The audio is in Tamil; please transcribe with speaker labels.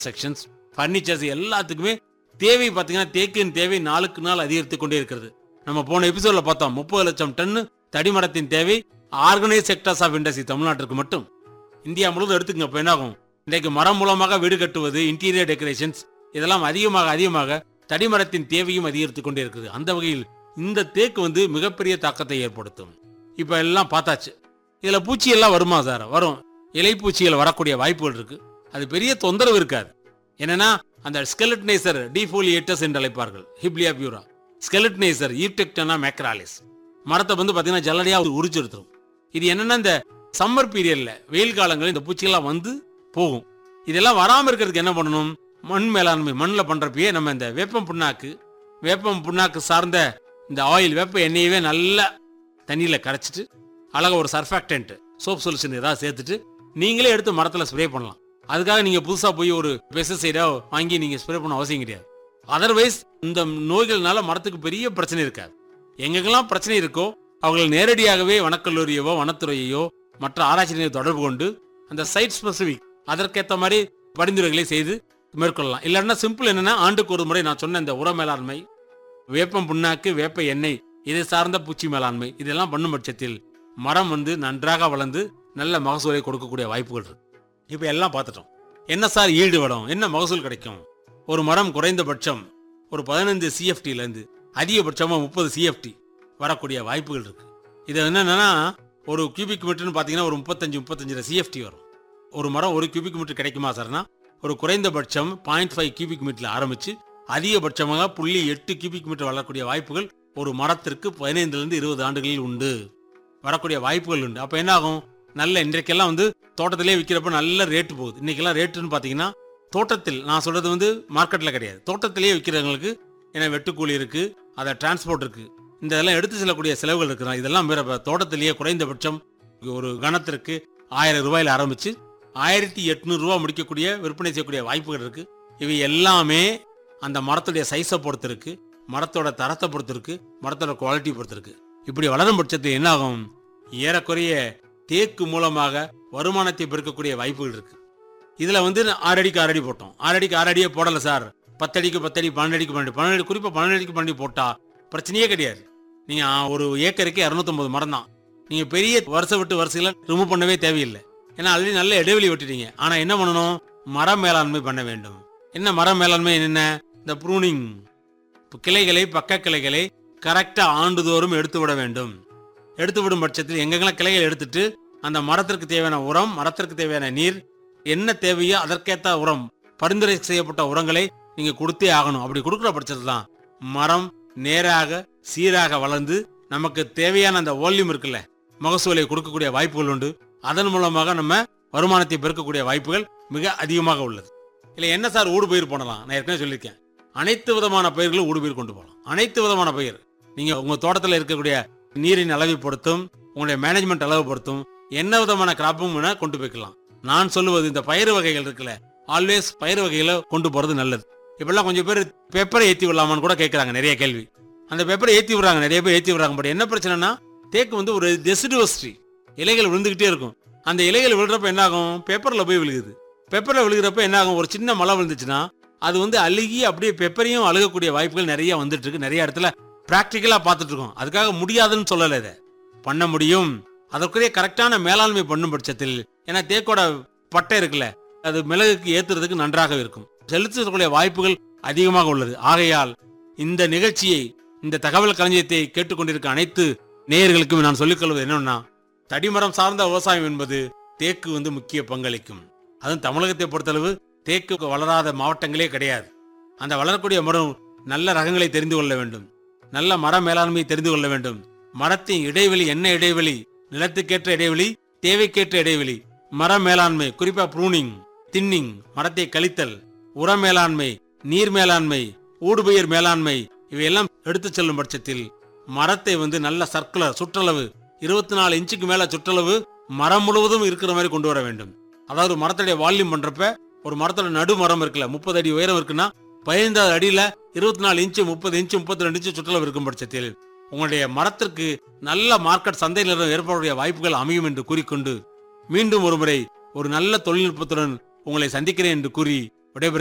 Speaker 1: செக்ஷன்ஸ் ஃபர்னிச்சர்ஸ் எல்லாத்துக்குமே தேவை பார்த்தீங்கன்னா தேக்கின் தேவை நாளுக்கு நாள் அதிகரித்து கொண்டே இருக்கிறது நம்ம போன எபிசோட்ல பார்த்தோம் முப்பது லட்சம் டன் தடிமரத்தின் தேவை ஆர்கனைஸ் செக்டர்ஸ் ஆஃப் இண்டஸ்ட்ரி தமிழ்நாட்டிற்கு மட்டும் இந்தியா முழுவதும் எடுத்துக்கங்க இப்போ என்னாகும் இன்றைக்கு மரம் மூலமாக வீடு கட்டுவது இன்டீரியர் டெக்கரேஷன்ஸ் இதெல்லாம் அதிகமாக அதிகமாக தடிமரத்தின் தேவையும் அதிகரித்து கொண்டே இருக்குது அந்த வகையில் இந்த தேக்கு வந்து மிகப்பெரிய தாக்கத்தை ஏற்படுத்தும் இப்போ எல்லாம் பார்த்தாச்சு இதில் பூச்சி எல்லாம் வருமா சார் வரும் இலைப்பூச்சிகள் வரக்கூடிய வாய்ப்புகள் இருக்கு அது பெரிய தொந்தரவு இருக்காது என்னன்னா அந்த ஸ்கெலட்னைசர் டிஃபோலியேட்டஸ் என்று அழைப்பார்கள் ஹிப்லியா பியூரா ஸ்கெலட்னைசர் ஈப்டெக்டனா மேக்ராலிஸ் மரத்தை வந்து பார்த்தீங்கன்னா ஜல்லடியாக உரிச்சு எடுத்துரும் இது என்னன்னா இந்த சம்மர் பீரியட்ல வெயில் காலங்களில் இந்த பூச்சிகள்லாம் வந்து போகும் இதெல்லாம் வராமல் இருக்கிறதுக்கு என்ன பண்ணணும் மண் மேலாண்மை மண்ணில் பண்றப்பயே நம்ம இந்த வேப்பம் புண்ணாக்கு வேப்பம் புண்ணாக்கு சார்ந்த இந்த ஆயில் வேப்ப எண்ணெயவே நல்லா தண்ணியில் கரைச்சிட்டு அழகா ஒரு சர்ஃபாக்டன்ட் சோப் சொல்யூஷன் ஏதாவது சேர்த்துட்டு நீங்களே எடுத்து மரத்தில் ஸ்ப்ரே பண்ணலாம் அதுக்காக நீங்கள் புதுசாக போய் ஒரு பெஸ்டிசைடா வாங்கி நீங்கள் ஸ்ப்ரே பண்ண அவசியம் கிடையாது அதர்வைஸ் இந்த நோய்கள்னால மரத்துக்கு பெரிய பிரச்சனை இருக்காது எங்கெங்கெல்லாம் பிரச்சனை இருக்கோ அவங்களை நேரடியாகவே வனக்கல்லூரியவோ வனத்துறையையோ மற்ற ஆராய்ச்சி நிலையத்தை தொடர்பு கொண்டு அந்த சைட் ஸ்பெசிபிக் அதற்கேற்ற மாதிரி பரிந்துரைகளை செய்து மேற்கொள்ளலாம் இல்லைன்னா சிம்பிள் என்னன்னா ஆண்டுக்கு ஒரு முறை நான் சொன்ன இந்த உர மேலாண்மை வேப்பம் புண்ணாக்கு வேப்ப எண்ணெய் இதை சார்ந்த பூச்சி மேலாண்மை இதெல்லாம் பண்ணும் பட்சத்தில் மரம் வந்து நன்றாக வளர்ந்து நல்ல மகசூலை கொடுக்கக்கூடிய வாய்ப்புகள் இருக்கு இப்போ எல்லாம் பார்த்துட்டோம் என்ன சார் ஈடு வடம் என்ன மகசூல் கிடைக்கும் ஒரு மரம் குறைந்தபட்சம் ஒரு பதினைந்து சிஎஃப்டிலேருந்து அதிகபட்சமாக முப்பது சிஎஃப்டி வரக்கூடிய வாய்ப்புகள் இருக்கு இது என்னன்னா ஒரு கியூபிக் மீட்டர்னு பார்த்தீங்கன்னா ஒரு முப்பத்தஞ்சு முப்பத்தஞ்சு சிஎஃப்டி வரும் ஒரு மரம் ஒரு கியூபிக் மீட்டர் கிடைக்குமா சார்னா ஒரு குறைந்தபட்சம் பாயிண்ட் ஃபைவ் கியூபிக் மீட்டர்ல ஆரம்பிச்சு அதிகபட்சமாக புள்ளி எட்டு கியூபிக் மீட்டர் வளரக்கூடிய வாய்ப்புகள் ஒரு மரத்திற்கு பதினைந்துலேருந்து இருபது ஆண்டுகளில் உண்டு வரக்கூடிய வாய்ப்புகள் உண்டு அப்போ என்ன ஆகும் நல்ல இன்றைக்கெல்லாம் வந்து தோட்டத்திலே விற்கிறப்ப நல்ல ரேட்டு போகுது இன்னைக்கெல்லாம் ரேட்டுன்னு பார்த்தீங்கன்னா தோட்டத்தில் நான் சொல்றது வந்து மார்க்கெட்டில் கிடையாது தோட்டத்திலேயே விற்கிறவங்களுக்கு ஏன்னா வெட்டுக்கூலி இருக்கு அதை டிரான்ஸ்போர்ட் இருக்கு இந்த இதெல்லாம் எடுத்து செல்லக்கூடிய செலவுகள் இருக்கு இதெல்லாம் வேற இப்ப தோட்டத்திலேயே குறைந்தபட்சம் ஒரு கணத்திற்கு ஆயிரம் ரூபாயில ஆரம்பிச்சு ஆயிரத்தி எட்நூறு ரூபாய் முடிக்கக்கூடிய விற்பனை செய்யக்கூடிய வாய்ப்புகள் இருக்கு இவை எல்லாமே அந்த மரத்துடைய சைஸை பொறுத்து இருக்கு மரத்தோட தரத்தை பொறுத்து இருக்கு மரத்தோட குவாலிட்டி பொறுத்து இருக்கு இப்படி வளரும் பட்சத்தில் என்ன ஆகும் ஏறக்குறைய தேக்கு மூலமாக வருமானத்தை பெருக்கக்கூடிய வாய்ப்புகள் இருக்கு இதுல வந்து ஆறு அடிக்கு ஆறு அடி போட்டோம் ஆறு அடிக்கு ஆறு அடியே போடல சார் பத்தடிக்கு பத்தடி பன்னெண்டு அடிக்கு பன்னெண்டு பன்னெண்டு அடி குறிப்பா பன்னெண்டு அடிக்கு பன்னெண்டு போட்டா பிரச்சனையே கிடையாது நீங்க ஆ, ஒரு ஏக்கருக்கு இரநூத்தொம்பது மரம் தான் நீங்க பெரிய வருஷம் விட்டு வருஷங்கள ரிமூவ் பண்ணவே தேவையில்லை ஏன்னா ஆல்ரெடி நல்ல இடைவெளி விட்டுட்டீங்க ஆனா என்ன பண்ணணும் மரம் மேலாண்மை பண்ண வேண்டும் என்ன மரம் மேலாண்மை என்ன இந்த ப்ரூனிங் கிளைகளை பக்க கிளைகளை கரெக்டா ஆண்டுதோறும் எடுத்து விட வேண்டும் எடுத்து விடும் பட்சத்தில் எங்கெங்கெல்லாம் கிளைகள் எடுத்துட்டு அந்த மரத்திற்கு தேவையான உரம் மரத்திற்கு தேவையான நீர் என்ன தேவையோ அதற்கேற்ற உரம் பரிந்துரை செய்யப்பட்ட உரங்களை நீங்க கொடுத்தே ஆகணும் அப்படி கொடுக்குற பட்சத்தில் தான் மரம் நேராக சீராக வளர்ந்து நமக்கு தேவையான அந்த வால்யூம் இருக்குல்ல மகசூலை கொடுக்கக்கூடிய வாய்ப்புகள் உண்டு அதன் மூலமாக நம்ம வருமானத்தை பெருக்கக்கூடிய வாய்ப்புகள் மிக அதிகமாக உள்ளது இல்லை என்ன சார் ஊடுபயிர் பண்ணலாம் நான் ஏற்கனவே சொல்லியிருக்கேன் அனைத்து விதமான பயிர்களும் ஊடுபயிர் கொண்டு போகலாம் அனைத்து விதமான பயிர் நீங்க உங்க தோட்டத்தில் இருக்கக்கூடிய நீரின் அளவை பொறுத்தும் உங்களுடைய மேனேஜ்மெண்ட் அளவு பொறுத்தும் என்ன விதமான கிராப்பும் வேணா கொண்டு போய்க்கலாம் நான் சொல்லுவது இந்த பயிர் வகைகள் இருக்குல்ல ஆல்வேஸ் பயிர் வகைகளை கொண்டு போறது நல்லது இப்பெல்லாம் கொஞ்சம் பேர் பேப்பரை ஏத்தி விடலாமான்னு கூட கேட்கறாங்க நிறைய கேள்வி அந்த பேப்பரை ஏத்தி விடுறாங்க நிறைய பேர் ஏத்தி விடுறாங்க பட் என்ன பிரச்சனைனா தேக்கு வந்து ஒரு டெசிடுவஸ் ட்ரீ இலைகள் விழுந்துகிட்டே இருக்கும் அந்த இலைகள் விழுறப்ப என்ன ஆகும் பேப்பர்ல போய் விழுகுது பேப்பர்ல விழுகிறப்ப என்ன ஆகும் ஒரு சின்ன மழை விழுந்துச்சுன்னா அது வந்து அழுகி அப்படியே பெப்பரையும் அழுகக்கூடிய வாய்ப்புகள் நிறைய வந்துட்டு இருக்கு நிறைய இடத்துல பிராக்டிக்கலா பார்த்துட்டு இருக்கோம் அதுக்காக முடியாதுன்னு சொல்லல இதை பண்ண முடியும் அதற்குரிய கரெக்டான மேலாண்மை பண்ணும் பட்சத்தில் ஏன்னா தேக்கோட பட்டை இருக்குல்ல அது மிளகுக்கு ஏத்துறதுக்கு நன்றாக இருக்கும் செலுத்தக்கூடிய வாய்ப்புகள் அதிகமாக உள்ளது ஆகையால் இந்த நிகழ்ச்சியை இந்த தகவல் களஞ்சியத்தை கேட்டுக்கொண்டிருக்க அனைத்து நேயர்களுக்கும் நான் சொல்லிக் கொள்வது என்னன்னா தடிமரம் சார்ந்த விவசாயம் என்பது தேக்கு வந்து முக்கிய பங்களிக்கும் அதுவும் தமிழகத்தை பொறுத்தளவு தேக்கு வளராத மாவட்டங்களே கிடையாது அந்த வளரக்கூடிய மரம் நல்ல ரகங்களை தெரிந்து கொள்ள வேண்டும் நல்ல மர மேலாண்மையை தெரிந்து கொள்ள வேண்டும் மரத்தின் இடைவெளி என்ன இடைவெளி நிலத்துக்கேற்ற இடைவெளி தேவைக்கேற்ற இடைவெளி மர மேலாண்மை குறிப்பா ப்ரூனிங் தின்னிங் மரத்தை கழித்தல் உர மேலாண்மை நீர் மேலாண்மை ஊடுபயிர் மேலாண்மை இவையெல்லாம் எடுத்துச் செல்லும் பட்சத்தில் மரத்தை வந்து நல்ல சர்க்குலர் சுற்றளவு இருபத்தி நாலு இன்ச்சுக்கு மேல சுற்றளவு மரம் முழுவதும் இருக்கிற மாதிரி கொண்டு வர வேண்டும் அதாவது ஒரு மரத்துடைய வால்யூம் பண்றப்ப ஒரு மரத்தோட நடு மரம் இருக்குல்ல முப்பது அடி உயரம் இருக்குன்னா பதினைந்தாவது அடியில இருபத்தி நாலு இன்ச்சு முப்பது இன்ச்சு முப்பத்தி ரெண்டு இன்ச்சு சுற்றளவு இருக்கும் பட்சத்தில் உங்களுடைய மரத்திற்கு நல்ல மார்க்கெட் சந்தை நிலவரம் ஏற்படக்கூடிய வாய்ப்புகள் அமையும் என்று கூறிக்கொண்டு மீண்டும் ஒருமுறை ஒரு நல்ல தொழில்நுட்பத்துடன் உங்களை சந்திக்கிறேன் என்று கூறி விடைபெறுகிறேன்